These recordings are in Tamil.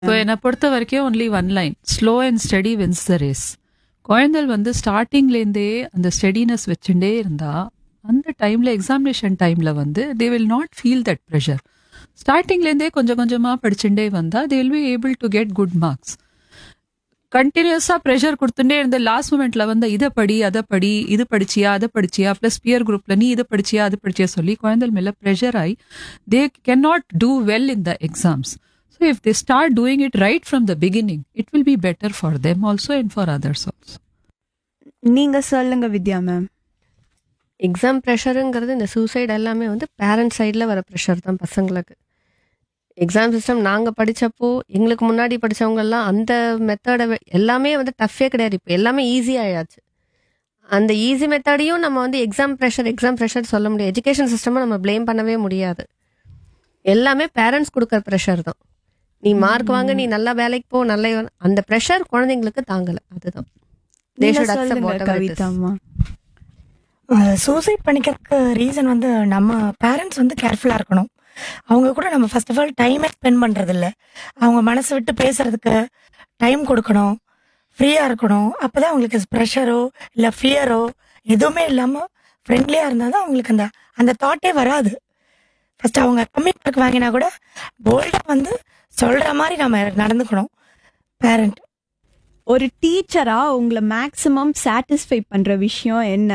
ஸோ என்னை பொறுத்த வரைக்கும் only one line slow and steady wins the race குழந்தைகள் வந்து ஸ்டார்டிங்லேருந்தே அந்த ஸ்டெடினஸ் வச்சுட்டே இருந்தா அந்த டைம்ல எக்ஸாமினேஷன் டைம்ல வந்து they will not feel that pressure ஸ்டார்டிங்லேருந்தே கொஞ்சம் கொஞ்சமாக படிச்சுட்டே வந்தா they will be able to get good marks கண்டினியூஸா ப்ரெஷர் கொடுத்துட்டே இருந்த லாஸ்ட் மூமெண்ட்ல வந்து இதை படி அதை படி இது படிச்சியா அதை படிச்சியா ப்ளஸ் பியர் குரூப்ல நீ இதை படிச்சியா அது படிச்சியா சொல்லி குழந்தைகள் மேல ப்ரெஷர் ஆகி they can not do well in the exams so if they start doing it right from the beginning it will be better for them also and for others also நீங்க சொல்லுங்க வித்யா மேம் எக்ஸாம் ப்ரெஷருங்கிறது இந்த சூசைட் எல்லாமே வந்து பேரண்ட் சைடில் வர ப்ரெஷர் தான் பசங்களுக்கு எக்ஸாம் சிஸ்டம் நாங்கள் படித்தப்போ எங்களுக்கு முன்னாடி படித்தவங்கெல்லாம் அந்த மெத்தடை எல்லாமே வந்து டஃப்பே கிடையாது இப்போ எல்லாமே ஈஸி ஆயாச்சு அந்த ஈஸி மெத்தடையும் நம்ம வந்து எக்ஸாம் ப்ரெஷர் எக்ஸாம் ப்ரெஷர் சொல்ல முடியாது எஜுகேஷன் சிஸ்டமை நம்ம ப்ளேம் பண்ணவே முடியாது எல்லாமே பேரண்ட்ஸ் கொடுக்குற ப்ரெஷர் தான் நீ மார்க் வாங்க நீ நல்லா வேலைக்கு போ நல்ல அந்த ப்ரெஷர் குழந்தைங்களுக்கு தாங்கலை அதுதான் They நீங்க should accept சொல்லுங்க whatever it is. கவிதாம்மா சூசைட் பண்ணிக்கிறதுக்கு ரீசன் வந்து நம்ம பேரண்ட்ஸ் வந்து கேர்ஃபுல்லாக இருக்கணும் அவங்க கூட நம்ம ஃபர்ஸ்ட் ஆஃப் ஆல் டைமே ஸ்பெண்ட் பண்ணுறது இல்ல அவங்க மனசு விட்டு பேசுறதுக்கு டைம் கொடுக்கணும் ஃப்ரீயாக இருக்கணும் அப்போ தான் அவங்களுக்கு ப்ரெஷரோ இல்லை ஃபியரோ எதுவுமே இல்லாமல் ஃப்ரெண்ட்லியாக இருந்தால் தான் அவங்களுக்கு அந்த அந்த தாட்டே வராது ஃபர்ஸ்ட் அவங்க கம்மி மார்க் வாங்கினா கூட போல்டாக வந்து சொல்கிற மாதிரி நம்ம நடந்துக்கணும் பேரண்ட் ஒரு டீச்சரா உங்களை மேக்ஸிமம் சாட்டிஸ்ஃபை பண்ற விஷயம் என்ன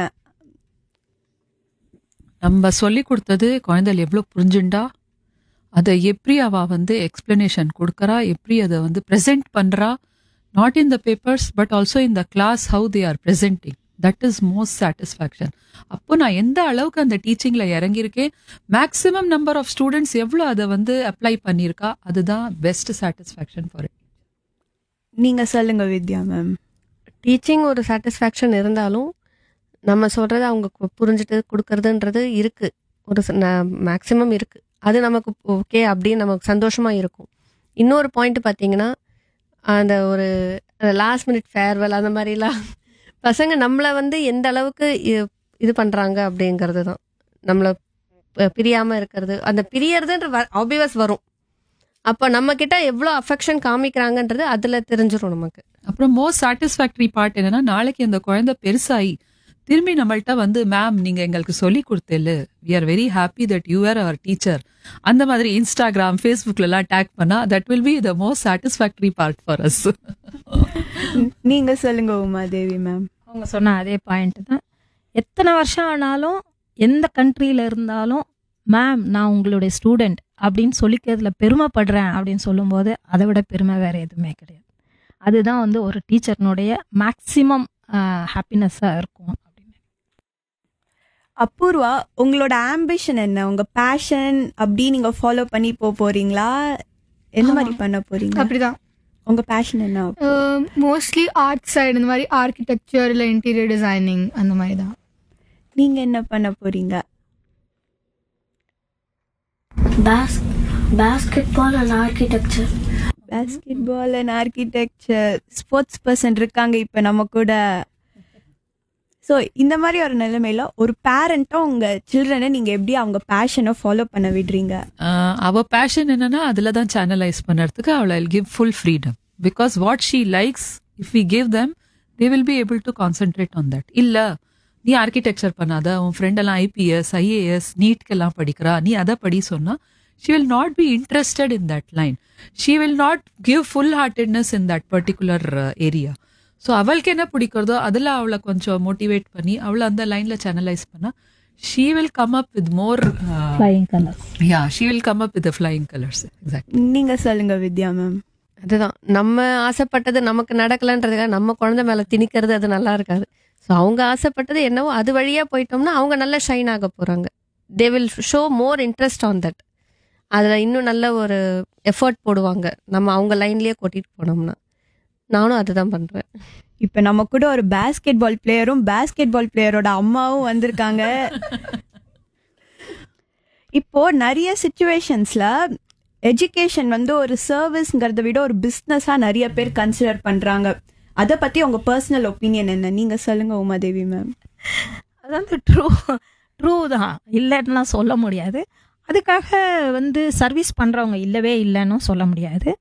நம்ம சொல்லி கொடுத்தது குழந்தைகள் எவ்வளோ புரிஞ்சுண்டா அதை எப்படி அவ வந்து எக்ஸ்பிளனேஷன் கொடுக்கறா எப்படி அதை வந்து ப்ரெசென்ட் பண்றா not in the papers but also in the class how they are presenting that is most satisfaction அப்போ நான் எந்த அளவுக்கு அந்த டீச்சிங்ல இறங்கியிருக்கேன் மேக்ஸிமம் நம்பர் ஆஃப் ஸ்டூடெண்ட்ஸ் எவ்வளோ அதை வந்து அப்ளை பண்ணியிருக்கா அதுதான் பெஸ்ட் சாட்டிஸ்ஃபேக்ஷன் ஃபார் இட் நீங்க சொல்லுங்க வித்யா மேம் டீச்சிங் ஒரு சாட்டிஸ்ஃபேக்ஷன் இருந்தாலும் நம்ம சொல்றது அவங்க கு- புரிஞ்சுட்டு கொடுக்கறதுன்றது இருக்கு ஒரு மேக்ஸிமம் இருக்கு அது நமக்கு ஓகே அப்படின்னு நமக்கு சந்தோஷமா இருக்கும் இன்னொரு பாயிண்ட் பார்த்தீங்கன்னா அந்த ஒரு லாஸ்ட் மினிட் ஃபேர்வெல் அந்த மாதிரிலாம் பசங்க நம்மளை வந்து எந்த அளவுக்கு இ- இது பண்றாங்க அப்படிங்கிறது தான் நம்மளை ப- பிரியாம இருக்கிறது அந்த பிரியறதுன்ற ஆபியஸ் வரும் அப்போ நம்ம கிட்ட எவ்வளோ அஃபெக்ஷன் காமிக்கிறாங்கன்றது அதுல தெரிஞ்சிரும் நமக்கு அப்புறம் மோஸ்ட் சாட்டிஸ்ஃபேக்டரி பார்ட் என்னன்னா நாளைக்கு அந்த குழந்தை பெருசாகி திரும்பி நம்மள்ட்ட வந்து மேம் நீங்க எங்களுக்கு சொல்லி கொடுத்தேல we are very happy that you are our teacher அந்த மாதிரி இன்ஸ்டாகிராம் ஃபேஸ்புக்ல எல்லாம் டேக் பண்ணா that will be the most satisfactory part for us நீங்க சொல்லுங்க உமாதேவி மேம் அவங்க சொன்ன அதே பாயிண்ட் தான் எத்தனை வருஷம் ஆனாலும் எந்த கண்ட்ரியில இருந்தாலும் மேம் நான் உங்களுடைய ஸ்டூடெண்ட் அப்படின்னு சொல்லிக்கிறதுல பெருமைப்படுறேன் அப்படின்னு சொல்லும்போது அதை விட பெருமை வேற எதுவுமே கிடையாது அதுதான் வந்து ஒரு டீச்சர்னுடைய மேக்சிமம் ஹாப்பினஸ்ஸாக இருக்கும் அப்படின்னு அபூர்வா உங்களோட ஆம்பிஷன் என்ன உங்க பேஷன் அப்படி நீங்க ஃபாலோ பண்ணி போக போறீங்களா எந்த மாதிரி பண்ண போறீங்க அப்படிதான் உங்க பேஷன் என்ன மோஸ்ட்லி ஆர்ட் சைடு இந்த மாதிரி ஆர்கிடெக்சர் இல்லை இன்டீரியர் டிசைனிங் அந்த மாதிரி தான் நீங்க என்ன பண்ண போறீங்க Bas- basketball and architecture. Basketball and architecture sports person இருக்காங்க இப்போ நம்ம கூட ஸோ இந்த மாதிரி ஒரு நிலைமையில ஒரு பேரண்ட்டும் உங்க சில்ட்ரனை நீங்க எப்படி அவங்க பேஷனை ஃபாலோ பண்ண விடுறீங்க அவ பேஷன் என்னன்னா அதுல தான் சேனலைஸ் பண்ணுறதுக்கு அவளை give full freedom because what she likes if we give them they will be able to concentrate on that இல்ல நீ ஆர்கிடெக்சர் பண்ணாத உன் ஃப்ரெண்ட் எல்லாம் ஐபிஎஸ் ஐஏஎஸ் நீட்கெல்லாம் படிக்கிறா நீ அதை படி சொன்னா she will not be interested in that line she will not give full heartedness in that particular area so அவளுக்கு என்ன பிடிக்கிறதோ அதில் அவளை கொஞ்சம் மோட்டிவேட் பண்ணி அவளை அந்த லைனில் சேனலைஸ் பண்ணா she will come up with more flying colours yeah she will come up with flying colours exact நீங்க சொல்லுங்க வித்யா மேம் அதுதான் நம்ம ஆசைப்பட்டது நமக்கு நடக்கலன்றதுக்காக நம்ம குழந்தை மேல திணிக்கிறது அது நல்லா இருக்காது ஸோ அவங்க ஆசைப்பட்டது என்னவோ அது வழியா போயிட்டோம்னா அவங்க நல்லா ஷைன் ஆக போறாங்க they will show more interest on that அதுல இன்னும் நல்ல ஒரு எஃபர்ட் போடுவாங்க நம்ம அவங்க லைன்லயே கூட்டிட்டு போனோம்னா நானும் அதுதான் பண்றேன் இப்போ நம்ம கூட ஒரு பாஸ்கெட் பால் பிளேயரும் பாஸ்கெட் பால் பிளேயரோட அம்மாவும் வந்திருக்காங்க இப்போ நிறைய சுச்சுவேஷன்ஸ்ல எஜுகேஷன் வந்து ஒரு சர்வீஸ்ங்கிறத விட ஒரு பிஸ்னஸா நிறைய பேர் கன்சிடர் பண்றாங்க அதை பத்தி உங்க பர்சனல் ஒப்பீனியன் என்ன நீங்க சொல்லுங்க உமாதேவி மேம் அது வந்து ட்ரூ ட்ரூ தான் இல்லைன்னுலாம் சொல்ல முடியாது அதுக்காக வந்து சர்வீஸ் பண்ணுறவங்க இல்லவே இல்லைன்னு சொல்ல முடியாது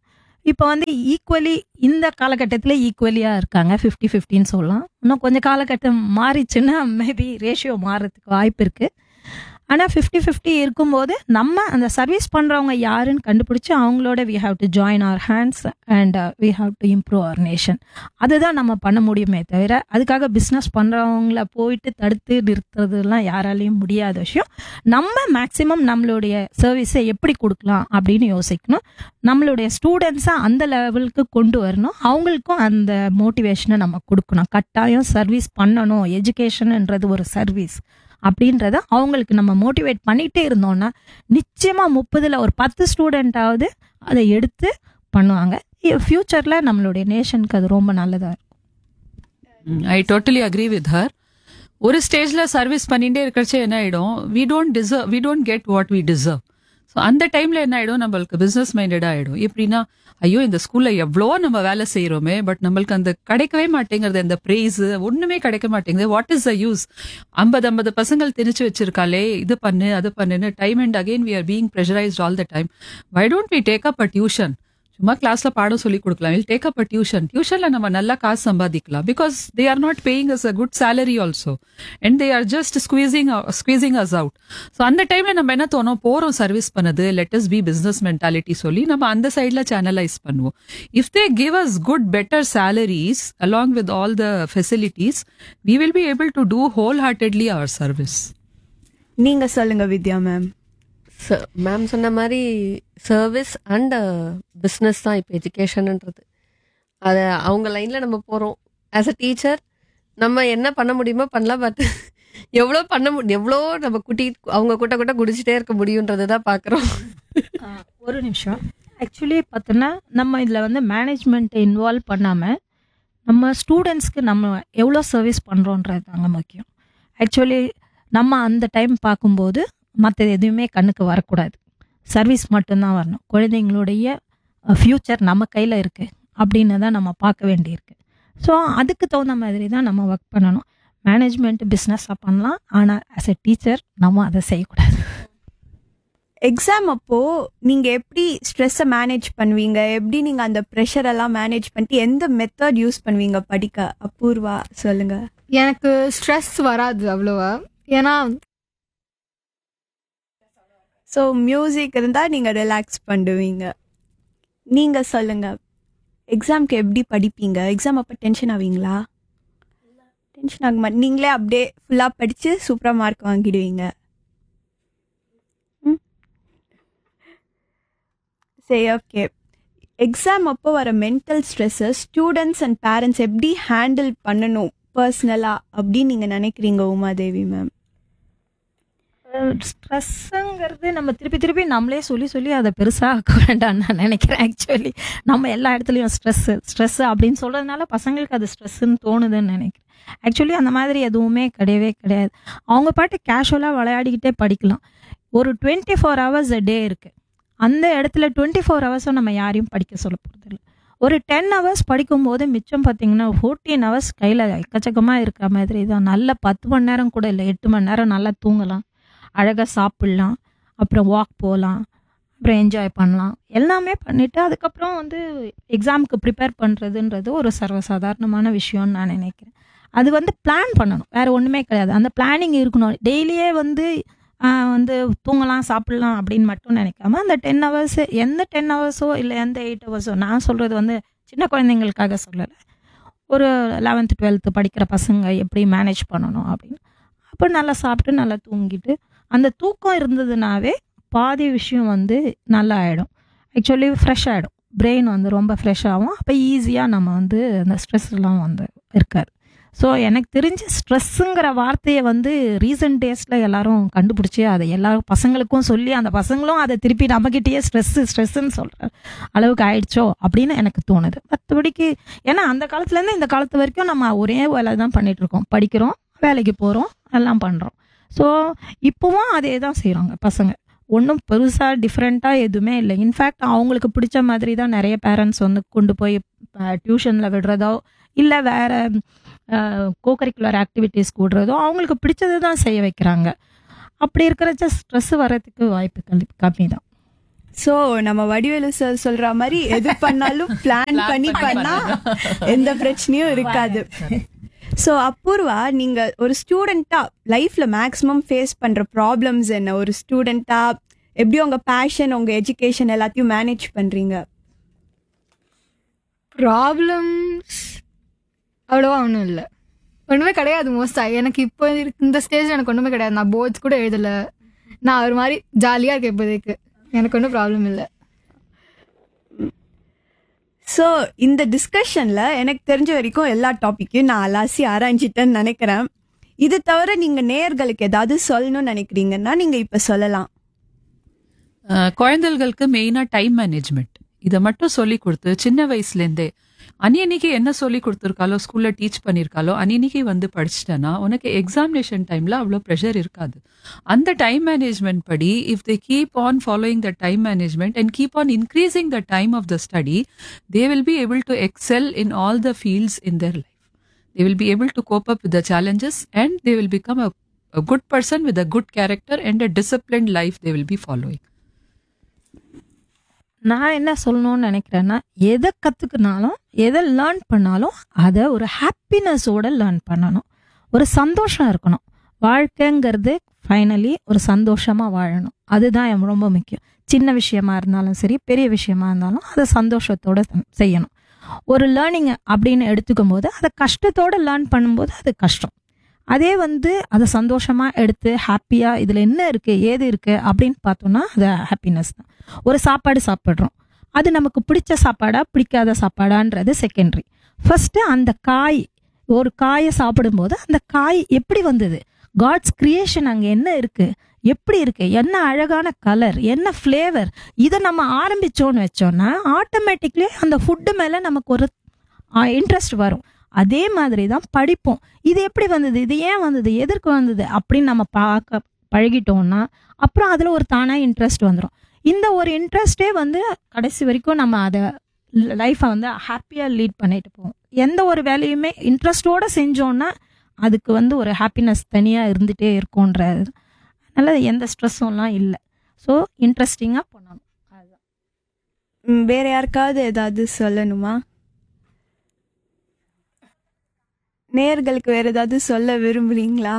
இப்போ வந்து ஈக்குவலி இந்த காலகட்டத்தில் ஈக்குவலியாக இருக்காங்க ஃபிஃப்டி ஃபிஃப்டின்னு சொல்லலாம் இன்னும் கொஞ்சம் காலகட்டம் மாறிச்சுன்னா மேபி ரேஷியோ மாறதுக்கு வாய்ப்பு இருக்குது ஆனால் ஃபிஃப்டி ஃபிஃப்டி இருக்கும்போது நம்ம அந்த சர்வீஸ் பண்ணுறவங்க யாருன்னு கண்டுபிடிச்சி அவங்களோட we have to join our hands and we have to improve our nation அதுதான் நம்ம பண்ண முடியுமே தவிர அதுக்காக பிஸ்னஸ் பண்ணுறவங்கள போயிட்டு தடுத்து நிறுத்துறதுலாம் யாராலையும் முடியாத விஷயம் நம்ம மேக்ஸிமம் நம்மளுடைய சர்வீஸை எப்படி கொடுக்கலாம் அப்படின்னு யோசிக்கணும் நம்மளுடைய ஸ்டூடெண்ட்ஸை அந்த லெவலுக்கு கொண்டு வரணும் அவங்களுக்கும் அந்த மோட்டிவேஷனை நம்ம கொடுக்கணும் கட்டாயம் சர்வீஸ் பண்ணணும் எஜுகேஷன்ன்றது ஒரு சர்வீஸ் அப்படின்றத அவங்களுக்கு நம்ம மோட்டிவேட் பண்ணிகிட்டே இருந்தோம்னா நிச்சயமாக முப்பதில் ஒரு பத்து ஸ்டூடெண்ட்டாவது அதை எடுத்து பண்ணுவாங்க ஃப்யூச்சரில் நம்மளுடைய நேஷனுக்கு அது ரொம்ப நல்லதாக இருக்கும் I totally agree with her ஒரு ஸ்டேஜ்ல சர்வீஸ் பண்ணிட்டே இருக்கிறச்சே என்ன ஆயிடும் we don't deserve we don't get what we deserve so அந்த டைம்ல என்ன ஆயிடும் நம்மளுக்கு பிசினஸ் மைண்டட் ஆயிடும் எப்படின்னா ஐயோ இந்த ஸ்கூல்ல எவ்வளோ நம்ம வேலை செய்யறோமே பட் நம்மளுக்கு அந்த கிடைக்கவே மாட்டேங்கிறது அந்த ப்ரைஸ் ஒண்ணுமே கிடைக்க மாட்டேங்குது வாட் இஸ் த யூஸ் ஐம்பது ஐம்பது பசங்கள் திணிச்சு வச்சிருக்காளே இது பண்ணு அது பண்ணுன்னு time and again we are being pressurised all the time why don't we take up a tuition சும்மா கிளாஸ்ல பாடம் சொல்லி கொடுக்கலாம் will take up a tuition டியூஷன்ல நம்ம நல்லா காசு சம்பாதிக்கலாம் because they are not paying us a good salary also and they are just squeezing squeezing us out so அந்த டைம்ல நம்ம என்ன தோணும் போறோம் சர்வீஸ் பண்ணது லெட்டஸ் பி பிசினஸ் மென்டாலிட்டி சொல்லி நம்ம அந்த சைட்ல சேனலைஸ் பண்ணுவோம் if they give us good better salaries along with all the facilities we will be able to do whole heartedly our service நீங்க சொல்லுங்க வித்யா மேம் மேம் சொன்ன மாதிரி சர்வீஸ் அண்ட் பிஸ்னஸ் தான் இப்போ எஜுகேஷன்ன்றது அதை அவங்க லைனில் நம்ம போகிறோம் ஆஸ் அ டீச்சர் நம்ம என்ன பண்ண முடியுமோ பண்ணலாம் பட் எவ்வளோ பண்ண முடியும் எவ்வளோ நம்ம குட்டி அவங்க கூட்ட கூட்ட குடிச்சிட்டே இருக்க முடியுன்றது தான் பார்க்குறோம் ஒரு நிமிஷம் ஆக்சுவலி பார்த்தோன்னா நம்ம இதில் வந்து மேனேஜ்மெண்ட்டை இன்வால்வ் பண்ணாமல் நம்ம ஸ்டூடெண்ட்ஸ்க்கு நம்ம எவ்வளோ சர்வீஸ் பண்ணுறோன்றது தாங்க முக்கியம் ஆக்சுவலி நம்ம அந்த டைம் பார்க்கும்போது மற்றது எதுவுமே கண்ணுக்கு வரக்கூடாது சர்வீஸ் மட்டும்தான் வரணும் குழந்தைங்களுடைய ஃப்யூச்சர் நம்ம கையில் இருக்குது அப்படின்னு தான் நம்ம பார்க்க வேண்டியிருக்கு ஸோ அதுக்கு தகுந்த மாதிரி தான் நம்ம ஒர்க் பண்ணணும் மேனேஜ்மெண்ட் பிஸ்னஸாக பண்ணலாம் ஆனால் ஆஸ் எ டீச்சர் நம்ம அதை செய்யக்கூடாது எக்ஸாம் அப்போ நீங்க எப்படி ஸ்ட்ரெஸ்ஸை மேனேஜ் பண்ணுவீங்க எப்படி நீங்க அந்த ப்ரெஷர் எல்லாம் மேனேஜ் பண்ணிட்டு எந்த மெத்தட் யூஸ் பண்ணுவீங்க படிக்க அபூர்வா சொல்லுங்க எனக்கு ஸ்ட்ரெஸ் வராது அவ்வளோவா ஏன்னா ஸோ மியூசிக் இருந்தா நீங்க ரிலாக்ஸ் பண்ணுவீங்க நீங்க சொல்லுங்க எக்ஸாம்க்கு எப்படி படிப்பீங்க எக்ஸாம் அப்போ டென்ஷன் ஆவீங்களா டென்ஷன் ஆக மாட்டேன் நீங்களே அப்படியே ஃபுல்லாக படித்து சூப்பராக மார்க் வாங்கிடுவீங்க ம் சரி ஓகே எக்ஸாம் அப்போ வர மென்டல் ஸ்ட்ரெஸ்ஸை ஸ்டூடெண்ட்ஸ் அண்ட் பேரண்ட்ஸ் எப்படி ஹேண்டில் பண்ணணும் பர்சனலாக அப்படின்னு நீங்கள் நினைக்கிறீங்க உமாதேவி மேம் ஸ்ட்ரெஸ்ஸுங்கிறது நம்ம திருப்பி திருப்பி நம்மளே சொல்லி சொல்லி அதை பெருசாக ஆக்க வேண்டாம்னு நான் நினைக்கிறேன் ஆக்சுவலி நம்ம எல்லா இடத்துலையும் ஸ்ட்ரெஸ்ஸு ஸ்ட்ரெஸ்ஸு அப்படின்னு சொல்கிறதுனால பசங்களுக்கு அது ஸ்ட்ரெஸ்ஸுன்னு தோணுதுன்னு நினைக்கிறேன் ஆக்சுவலி அந்த மாதிரி எதுவுமே கிடையவே கிடையாது அவங்க பாட்டு கேஷுவலாக விளையாடிக்கிட்டே படிக்கலாம் ஒரு twenty four hours a day இருக்குது அந்த இடத்துல டுவெண்ட்டி ஃபோர் ஹவர்ஸும் நம்ம யாரையும் படிக்க சொல்ல போகிறதில்ல ஒரு டென் ஹவர்ஸ் படிக்கும்போது மிச்சம் பார்த்தீங்கன்னா ஃபோர்டீன் ஹவர்ஸ் கையில் எக்கச்சக்கமாக இருக்கிற மாதிரி தான் நல்ல பத்து மணி நேரம் கூட இல்லை எட்டு மணி நேரம் நல்லா தூங்கலாம் அழகாக சாப்பிட்லாம் அப்புறம் வாக் போகலாம் அப்புறம் என்ஜாய் பண்ணலாம் எல்லாமே பண்ணிவிட்டு அதுக்கப்புறம் வந்து எக்ஸாமுக்கு ப்ரிப்பேர் பண்ணுறதுன்றது ஒரு சர்வசாதாரணமான விஷயம்னு நான் நினைக்கிறேன் அது வந்து பிளான் பண்ணணும் வேறு ஒன்றுமே கிடையாது அந்த பிளானிங் இருக்கணும் டெய்லியே வந்து ஆஹ், வந்து தூங்கலாம் சாப்பிட்லாம் அப்படின்னு மட்டும் நினைக்காம அந்த டென் ஹவர்ஸ் எந்த டென் ஹவர்ஸோ இல்லை எந்த எயிட் ஹவர்ஸோ நான் சொல்கிறது வந்து சின்ன குழந்தைங்களுக்காக சொல்லலை ஒரு லெவன்த்து டுவெல்த்து படிக்கிற பசங்க எப்படி மேனேஜ் பண்ணணும் அப்படின்னு அப்போ நல்லா சாப்பிட்டு நல்லா தூங்கிட்டு அந்த தூக்கம் இருந்ததுனாவே பாதி விஷயம் வந்து நல்லா ஆகிடும் ஆக்சுவலி ஃப்ரெஷ் ஆகிடும் பிரெயின் வந்து ரொம்ப ஃப்ரெஷ் ஆகும் அப்போ ஈஸியாக நம்ம வந்து அந்த ஸ்ட்ரெஸ்லாம் வந்து இருக்காது ஸோ எனக்கு தெரிஞ்ச ஸ்ட்ரெஸ்ஸுங்கிற வார்த்தையை வந்து ரீசன்ட் டேஸில் எல்லாரும் கண்டுபிடிச்சி அதை எல்லாரும் பசங்களுக்கும் சொல்லி அந்த பசங்களும் அதை திருப்பி நம்மக்கிட்டேயே ஸ்ட்ரெஸ்ஸு ஸ்ட்ரெஸ்ஸுன்னு சொல்கிற அளவுக்கு ஆயிடுச்சோ அப்படின்னு எனக்கு தோணுது மற்றபடிக்கு ஏன்னா அந்த காலத்துலேருந்து இந்த காலத்து வரைக்கும் நம்ம ஒரே வேலை தான் பண்ணிட்டு இருக்கோம் படிக்கிறோம் வேலைக்கு போகிறோம் எல்லாம் பண்ணுறோம் ஸோ இப்போவும் அதே தான் செய்கிறாங்க பசங்க ஒன்றும் பெருசாக டிஃப்ரெண்ட்டாக எதுவுமே இல்லை இன்ஃபேக்ட் அவங்களுக்கு பிடிச்ச மாதிரி தான் நிறைய பேரண்ட்ஸ் வந்து கொண்டு போய் டியூஷனில் விடுறதோ இல்லை வேறு கோகரிக்குலர் ஆக்டிவிட்டீஸ் கூடுறதோ அவங்களுக்கு பிடிச்சது தான் செய்ய வைக்கிறாங்க அப்படி இருக்கிறச்ச ஸ்ட்ரெஸ் வர்றதுக்கு வாய்ப்பு கம்மி கம்மி தான் சோ நம்ம வடிவேலு சார் சொல்ற மாதிரி எது பண்ணாலும் பிளான் பண்ணி பண்ணா எந்த பிரச்சனையும் இருக்காது சோ அபூர்வா நீங்க ஒரு ஸ்டூடெண்டா லைஃப்ல மேக்ஸிமம் ஃபேஸ் பண்ற ப்ராப்ளம்ஸ் என்ன ஒரு ஸ்டூடெண்டா எப்படி உங்க பேஷன் உங்க எஜுகேஷன் எல்லாத்தையும் மேனேஜ் பண்றீங்க ப்ராப்ளம்ஸ் அவ்வளோவா ஒன்றும் இல்லை ஒன்றுமே கிடையாது மோஸ்ட்டாக எனக்கு இப்போ இருக்க- இந்த ஸ்டேஜ் எனக்கு ஒன்றுமே கிடையாது நான் போர்ட்ஸ் கூட எழுதலை நான் ஒரு மாதிரி ஜாலியாக இருக்கேன் இப்போதைக்கு எனக்கு ஒன்றும் ப்ராப்ளம் இல்லை சோ இந்த டிஸ்கஷன்ல எனக்கு தெரிஞ்ச வரைக்கும் எல்லா டாபிக்கையும் நான் அலாசி ஆராய்ஞ்சிட்டேன்னு நினைக்கிறேன் இது தவிர நீங்க நேயர்களுக்கு ஏதாவது சொல்லணும்னு நினைக்கிறீங்கன்னா நீங்க இப்ப சொல்லலாம் அஹ், குழந்தைகளுக்கு மெயினா டைம் மேனேஜ்மெண்ட் இதை மட்டும் சொல்லி கொடுத்து சின்ன வயசுலேருந்தே அன்னைக்கு என்ன சொல்லி கொடுத்துருக்காலோ ஸ்கூல்ல டீச் பண்ணியிருக்காலோ அன்னைக்கு வந்து படிச்சிட்டேன்னா உனக்கு எக்ஸாமினேஷன் டைம்ல அவ்வளோ ப்ரெஷர் இருக்காது அந்த டைம் மேனேஜ்மெண்ட் படி if they keep on following the time management and keep on increasing the time of the study they will be able to excel in all the fields in their life they will be able to cope up with the challenges and they will become a, a good person with a good character and a disciplined life they will be following நான் என்ன சொல்லணும்னு நினைக்கிறேன்னா எதை கற்றுக்கினாலும் எதை லேர்ன் பண்ணாலும் அதை ஒரு ஹாப்பினஸோட லேர்ன் பண்ணணும் ஒரு சந்தோஷம் இருக்கணும் வாழ்க்கைங்கிறது ஃபைனலி ஒரு சந்தோஷமாக வாழணும் அதுதான் எம் ரொம்ப முக்கியம் சின்ன விஷயமா இருந்தாலும் சரி பெரிய விஷயமா இருந்தாலும் அதை சந்தோஷத்தோட செ- செய்யணும் ஒரு லேர்னிங் அப்படின்னு எடுத்துக்கும் போது அதை கஷ்டத்தோட லேர்ன் பண்ணும்போது அது கஷ்டம் அதே வந்து அதை சந்தோஷமா எடுத்து ஹாப்பியா இதுல என்ன இருக்கு ஏது இருக்கு அப்படின்னு பார்த்தோம்னா அது ஹாப்பினஸ் தான் ஒரு சாப்பாடு சாப்பிட்றோம் அது நமக்கு பிடிச்ச சாப்பாடா பிடிக்காத சாப்பாடான்றது செகண்டரி ஃபர்ஸ்ட் அந்த காய் ஒரு காயை சாப்பிடும்போது அந்த காய் எப்படி வந்தது காட்ஸ் கிரியேஷன் அங்கே என்ன இருக்கு எப்படி இருக்கு என்ன அழகான கலர் என்ன ஃப்ளேவர் இதை நம்ம ஆரம்பிச்சோன்னு வச்சோம்னா ஆட்டோமேட்டிக்லி அந்த ஃபுட்டு மேலே நமக்கு ஒரு இன்ட்ரெஸ்ட் வரும் அதே மாதிரி தான் படிப்போம் இது எப்படி வந்தது இது ஏன் வந்தது எதற்கு வந்தது அப்படின்னு நம்ம பார்க்க பழகிட்டோம்னா அப்புறம் அதில் ஒரு தானாக இன்ட்ரெஸ்ட் வந்துடும் இந்த ஒரு இன்ட்ரெஸ்டே வந்து கடைசி வரைக்கும் நம்ம அதை லைஃப்பை வந்து ஹாப்பியாக லீட் பண்ணிட்டு போவோம் எந்த ஒரு வேலையுமே இன்ட்ரெஸ்டோடு செஞ்சோன்னா அதுக்கு வந்து ஒரு ஹாப்பினஸ் தனியாக இருந்துகிட்டே இருக்கும்ன்றது அதனால் எந்த ஸ்ட்ரெஸ்ஸும்லாம் இல்லை ஸோ இன்ட்ரெஸ்டிங்காக பண்ணணும் அதுதான் ம், வேற யாருக்காவது ஏதாவது சொல்லணுமா நேயர்களுக்கு வேற ஏதாவது சொல்ல விரும்புறீங்களா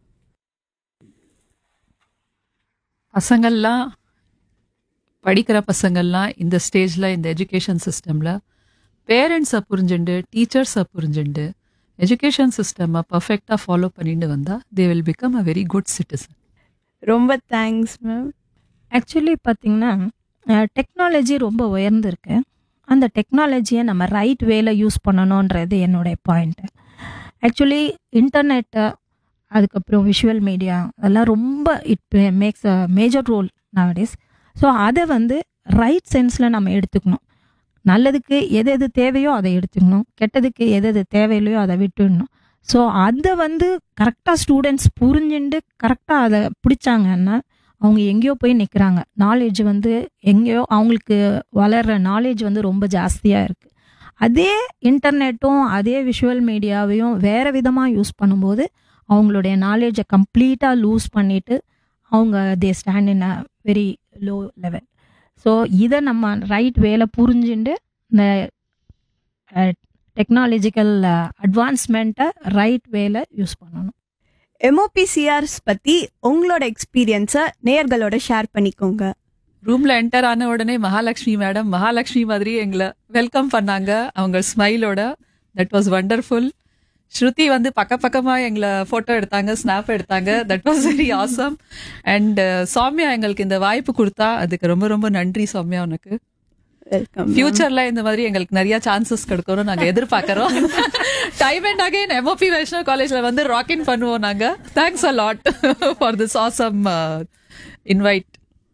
பசங்கள்லாம் படிக்கிற பசங்கள்லாம் இந்த ஸ்டேஜில் இந்த எஜுகேஷன் சிஸ்டமில் பேரண்ட்ஸை புரிஞ்சுண்டு டீச்சர்ஸை புரிஞ்சுண்டு எஜுகேஷன் சிஸ்டமை பர்ஃபெக்டாக ஃபாலோ பண்ணிட்டு வந்தால் they will become a very good citizen ரொம்ப தேங்க்ஸ் மேம் ஆக்சுவலி பார்த்தீங்கன்னா டெக்னாலஜி ரொம்ப உயர்ந்திருக்கு அந்த டெக்னாலஜியை நம்ம ரைட் வேல யூஸ் பண்ணணுன்றது என்னுடைய பாயிண்ட்டு ஆக்சுவலி இன்டர்நெட்டு அதுக்கப்புறம் விஷுவல் மீடியா அதெல்லாம் ரொம்ப it makes a major role nowadays so அதை வந்து ரைட் சென்ஸில் நம்ம எடுத்துக்கணும் நல்லதுக்கு எது எது தேவையோ அதை எடுத்துக்கணும் கெட்டதுக்கு எது எது தேவையில்லையோ அதை விட்டுடணும் ஸோ அதை வந்து கரெக்டாக ஸ்டூடெண்ட்ஸ் புரிஞ்சுண்டு கரெக்டாக அதை பிடிச்சாங்கன்னா அவங்க எங்கேயோ போய் நிற்கிறாங்க நாலேஜ் வந்து எங்கேயோ அவங்களுக்கு வளர்கிற நாலேஜ் வந்து ரொம்ப ஜாஸ்தியாக இருக்குது அதே இன்டர்நெட்டும் அதே விஷுவல் மீடியாவையும் வேறு விதமாக யூஸ் பண்ணும்போது அவங்களுடைய நாலேஜை கம்ப்ளீட்டாக லூஸ் பண்ணிட்டு அவங்க they stand in a very low level so இதை நம்ம ரைட் வேலை புரிஞ்சுண்டு இந்த டெக்னாலஜிக்கல் அட்வான்ஸ்மெண்ட்டை ரைட் வேலை யூஸ் பண்ணணும் எம்ஓபிசிஆர்ஸ் பத்தி உங்களோட எக்ஸ்பீரியன்ஸை நேயர்களோட ஷேர் பண்ணிக்கோங்க ரூம்ல என்டர் ஆன உடனே மகாலட்சுமி மேடம் மகாலட்சுமி மாதிரி எங்களை வெல்கம் பண்ணாங்க அவங்க ஸ்மைலோட தட் வாஸ் வண்டர்ஃபுல் ஸ்ருதி வந்து பக்க பக்கமா எங்களை போட்டோ எடுத்தாங்க ஸ்னாப் எடுத்தாங்க that was very awesome and Soumya எங்களுக்கு இந்த வாய்ப்பு கொடுத்தா அதுக்கு ரொம்ப ரொம்ப நன்றி சௌமியா உனக்கு வெல்கம் ஃபியூச்சர்ல இந்த மாதிரி எங்களுக்கு நிறைய சான்சஸ் கிடைக்கும்னு நாங்க எதிர்பார்க்கறோம் time and again MOP Vaishnav காலேஜ்ல வந்து ராக்கின் பண்ணுவோம் நாங்க thanks a lot for this awesome invite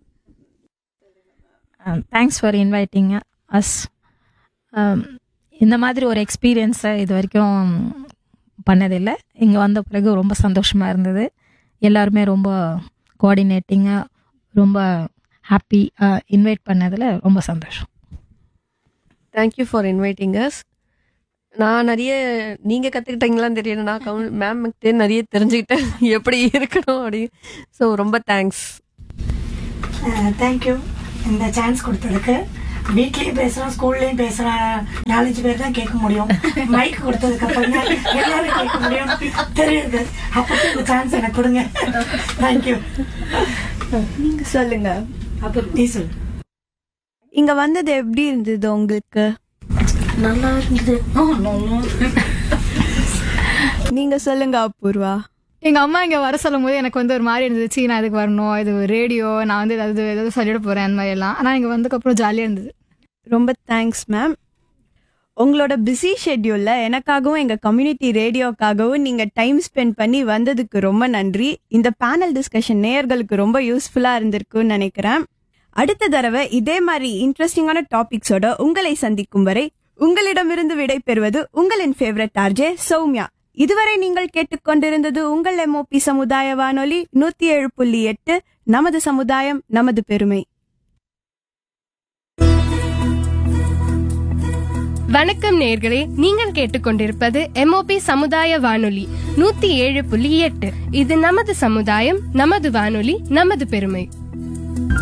thanks for inviting us இந்த மாதிரி ஒரு எக்ஸ்பீரியன்ஸை இது வரைக்கும் பண்ணதில்லை இங்கே வந்த பிறகு ரொம்ப சந்தோஷமாக இருந்தது எல்லாருமே ரொம்ப கோஆர்டினேட்டிங்காக ரொம்ப ஹாப்பி இன்வைட் பண்ணதில் ரொம்ப சந்தோஷம் தேங்க்யூ ஃபார் இன்வைட்டிங் அஸ் நான் நிறைய நீங்கள் கற்றுக்கிட்டீங்களான்னு தெரியல நான் கவுன் மேம் நிறைய தெரிஞ்சுக்கிட்டேன் எப்படி இருக்கணும் அப்படி ஸோ ரொம்ப தேங்க்ஸ் தேங்க்யூ இந்த சான்ஸ் கொடுத்ததுக்கு வீட்லயும் பேசுறோம் ஸ்கூல்லயும் பேசுற நாலஞ்சு பேர் தான் கேட்க முடியும் மைக் கொடுத்ததுக்கு அப்புறம் தான் எல்லாரும் கேட்க முடியும் தெரியுது அப்போ இந்த சான்ஸ் எனக்கு கொடுங்க தேங்க்யூ நீங்க சொல்லுங்க அப்போ நீ சொல்லு இங்க வந்தது எப்படி இருந்தது உங்களுக்கு நல்லா இருந்தது நீங்க சொல்லுங்க அபூர்வா எங்க அம்மா இங்க வர சொல்லும் போது எனக்கு வந்து ஒரு மாதிரி இருந்துச்சு நான் இதுக்கு வரணும் இது ரேடியோ நான் வந்து ஏதாவது ஏதாவது சொல்லிட போறேன் அந்த மாதிரி எல்லாம் ஆனா இங்க வந்ததுக்கப்புறம் ஜாலியா இருந்தது ரொம்ப தேங்க்ஸ் மேம் உங்களோட பிஸி ஷெட்யூல்ல எனக்காகவும் எங்க கம்யூனிட்டி ரேடியோக்காகவும் நீங்க டைம் ஸ்பெண்ட் பண்ணி வந்ததுக்கு ரொம்ப நன்றி இந்த பேனல் டிஸ்கஷன் நேயர்களுக்கு ரொம்ப யூஸ்ஃபுல்லா இருந்திருக்கும்னு நினைக்கிறேன் அடுத்த தடவை இதே மாதிரி இன்ட்ரெஸ்டிங்கான டாபிக்ஸோட உங்களை சந்திக்கும் வரை உங்களிடமிருந்து விடை பெறுவது உங்களின் ஃபேவரட் ஆர்ஜே சௌமியா இதுவரை நீங்கள் கேட்டுக்கொண்டிருந்தது உங்கள் எம்ஓபி சமுதாய வானொலி நூத்தி ஏழு புள்ளி எட்டு நமது சமுதாயம் நமது பெருமை வணக்கம் நேர்களே நீங்கள் கேட்டுக்கொண்டிருப்பது எம்ஓபி சமுதாய வானொலி நூத்தி ஏழு புள்ளி எட்டு இது நமது சமுதாயம் நமது வானொலி நமது பெருமை